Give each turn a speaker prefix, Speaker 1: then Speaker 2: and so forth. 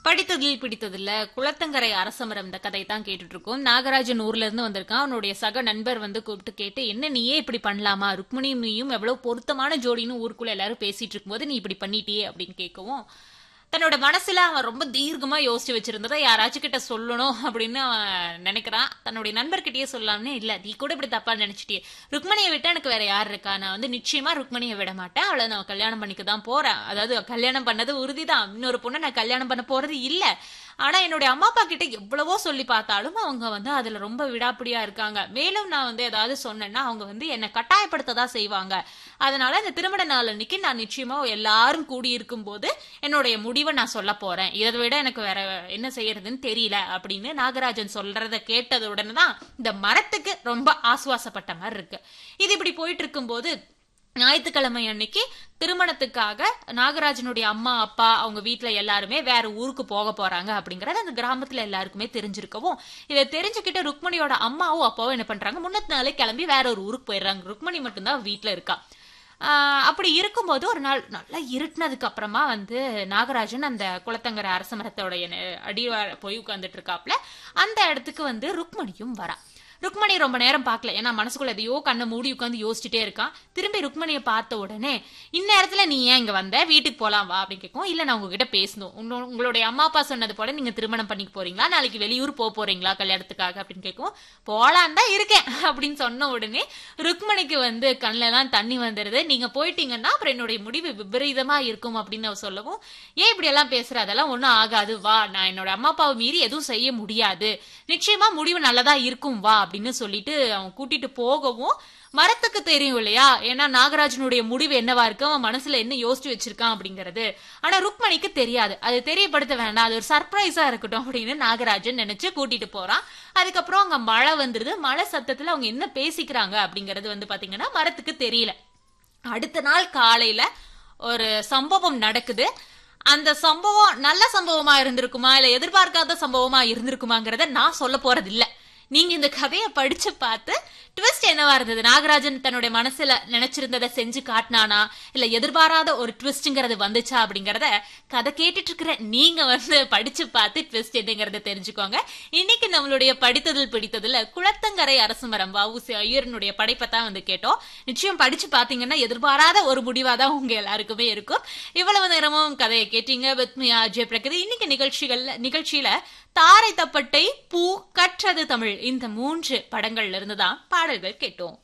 Speaker 1: படித்ததில் பிடித்ததில்ல குளத்தங்கரை அரசமரம் இந்த கதை தான் கேட்டுட்டு இருக்கோம் நாகராஜன் ஊர்ல இருந்து வந்திருக்கான் அவனுடைய சக நண்பர் வந்து கூப்பிட்டு கேட்டு என்ன நீயே இப்படி பண்ணலாமா ருக்மிணியும் நீயும் எவ்வளவு பொருத்தமான ஜோடின்னு ஊருக்குள்ள எல்லாரும் பேசிட்டு இருக்கும்போது நீ இப்படி பண்ணிட்டியே அப்படின்னு கேட்கவும் தன்னோட மனசுல அவன் ரொம்ப தீர்க்கமா யோசிச்சு வச்சிருந்ததை யாராச்சும் கிட்ட சொல்லணும் அப்படின்னு அவன் நினைக்கிறான் தன்னுடைய நண்பர்கிட்டயே சொல்லலாம்னு இல்ல நீ கூட இப்படி தப்பா நினைச்சிட்டியே ருக்மணியை விட்டா எனக்கு வேற யார் இருக்கா நான் வந்து நிச்சயமா ருக்மணியை விட மாட்டேன் அவளை நான் கல்யாணம் பண்ணிக்க தான் போறேன் அதாவது கல்யாணம் பண்ணது உறுதிதான் இன்னொரு பொண்ணை நான் கல்யாணம் பண்ண போறது இல்ல ஆனா என்னுடைய அம்மா அப்பா கிட்ட எவ்வளவோ சொல்லி பார்த்தாலும் அவங்க வந்து அதுல ரொம்ப விடாப்பிடியா இருக்காங்க மேலும் நான் வந்து ஏதாவது சொன்னேன்னா அவங்க வந்து என்னை கட்டாயப்படுத்ததான் செய்வாங்க அதனால இந்த திருமண நாள் அன்னைக்கு நான் நிச்சயமா எல்லாரும் கூடி இருக்கும் போது என்னுடைய முடிவை நான் சொல்ல போறேன் இதை விட எனக்கு வேற என்ன செய்யறதுன்னு தெரியல அப்படின்னு நாகராஜன் சொல்றத கேட்டது உடனே தான் இந்த மரத்துக்கு ரொம்ப ஆசுவாசப்பட்ட மாதிரி இருக்கு இது இப்படி போயிட்டு இருக்கும்போது ஞாயிற்றுக்கிழமை அன்னைக்கு திருமணத்துக்காக நாகராஜனுடைய அம்மா அப்பா அவங்க வீட்ல எல்லாருமே வேற ஊருக்கு போக போறாங்க அப்படிங்கறது அந்த கிராமத்துல எல்லாருக்குமே தெரிஞ்சிருக்கவும் இதை தெரிஞ்சுக்கிட்டு ருக்மணியோட அம்மாவும் அப்பாவும் என்ன பண்றாங்க முன்னத்து நாளே கிளம்பி வேற ஒரு ஊருக்கு போயிடுறாங்க ருக்மணி மட்டும்தான் வீட்ல இருக்கா ஆஹ் அப்படி இருக்கும்போது ஒரு நாள் நல்லா இருட்டினதுக்கு அப்புறமா வந்து நாகராஜன் அந்த குளத்தங்கரை அரச மரத்தோடைய அடிவார போய் உட்கார்ந்துட்டு இருக்காப்ல அந்த இடத்துக்கு வந்து ருக்மணியும் வரா ருக்மணி ரொம்ப நேரம் பார்க்கல ஏன்னா மனசுக்குள்ள எதையோ கண்ணை மூடி உட்காந்து யோசிச்சுட்டே இருக்கான் திரும்பி ருக்மணியை பார்த்த உடனே இந்நேரத்துல நீ ஏன் இங்க வந்த வீட்டுக்கு போலாம் வா அப்படின்னு கேட்கும் இல்ல நான் உங்ககிட்ட பேசணும் உன்னோ- உங்களுடைய அம்மா அப்பா சொன்னது போல நீங்க திருமணம் பண்ணிக்க போறீங்களா நாளைக்கு வெளியூர் போக போறீங்களா கல்யாணத்துக்காக அப்படின்னு கேட்கும் போலான் தான் இருக்கேன் அப்படின்னு சொன்ன உடனே ருக்மணிக்கு வந்து கண்ணுல எல்லாம் தண்ணி வந்துருது நீங்க போயிட்டீங்கன்னா அப்புறம் என்னுடைய முடிவு விபரீதமா இருக்கும் அப்படின்னு அவ சொல்லவும் ஏன் இப்படி எல்லாம் பேசுற அதெல்லாம் ஒண்ணும் ஆகாது வா நான் என்னோட அம்மா அப்பாவை மீறி எதுவும் செய்ய முடியாது நிச்சயமா முடிவு நல்லதா இருக்கும் வா அப்படின்னு சொல்லிட்டு அவன் கூட்டிட்டு போகவும் மரத்துக்கு தெரியும் இல்லையா ஏன்னா நாகராஜனுடைய முடிவு என்னவா இருக்கு அவன் மனசுல என்ன யோசிச்சு வச்சிருக்கான் அப்படிங்கறது ஆனா ருக்மணிக்கு தெரியாது அது தெரியப்படுத்த வேண்டாம் அது ஒரு சர்ப்ரைஸா இருக்கட்டும் அப்படின்னு நாகராஜன் நினைச்சு கூட்டிட்டு போறான் அதுக்கப்புறம் அங்க மழை வந்துருது மழை சத்தத்துல அவங்க என்ன பேசிக்கிறாங்க அப்படிங்கறது வந்து பாத்தீங்கன்னா மரத்துக்கு தெரியல அடுத்த நாள் காலையில ஒரு சம்பவம் நடக்குது அந்த சம்பவம் நல்ல சம்பவமா இருந்திருக்குமா இல்ல எதிர்பார்க்காத சம்பவமா இருந்திருக்குமாங்கிறத நான் சொல்ல போறது இல்ல நீங்க இந்த கதையை படிச்சு பார்த்து ட்விஸ்ட் என்னவா இருந்தது நாகராஜன் தன்னுடைய மனசுல நினைச்சிருந்ததை செஞ்சு காட்டினானா இல்ல எதிர்பாராத ஒரு ட்விஸ்ட்ங்கிறது வந்துச்சா அப்படிங்கறத கதை கேட்டுட்டு இருக்கிற நீங்க வந்து படிச்சு பார்த்து ட்விஸ்ட் என்னங்கிறத தெரிஞ்சுக்கோங்க இன்னைக்கு நம்மளுடைய படித்ததில் பிடித்ததுல குளத்தங்கரை அரசு மரம் வவுசி ஐயரனுடைய படைப்பை தான் வந்து கேட்டோம் நிச்சயம் படிச்சு பாத்தீங்கன்னா எதிர்பாராத ஒரு முடிவா தான் உங்க எல்லாருக்குமே இருக்கும் இவ்வளவு நேரமும் கதையை கேட்டீங்க வித் மீ அஜய் பிரகதி இன்னைக்கு நிகழ்ச்சிகள்ல நிகழ்ச்சியில தாரை தப்பட்டை பூ கற்றது தமிழ் இந்த மூன்று படங்கள்ல இருந்து தான் பாடல்கள் கேட்டோம்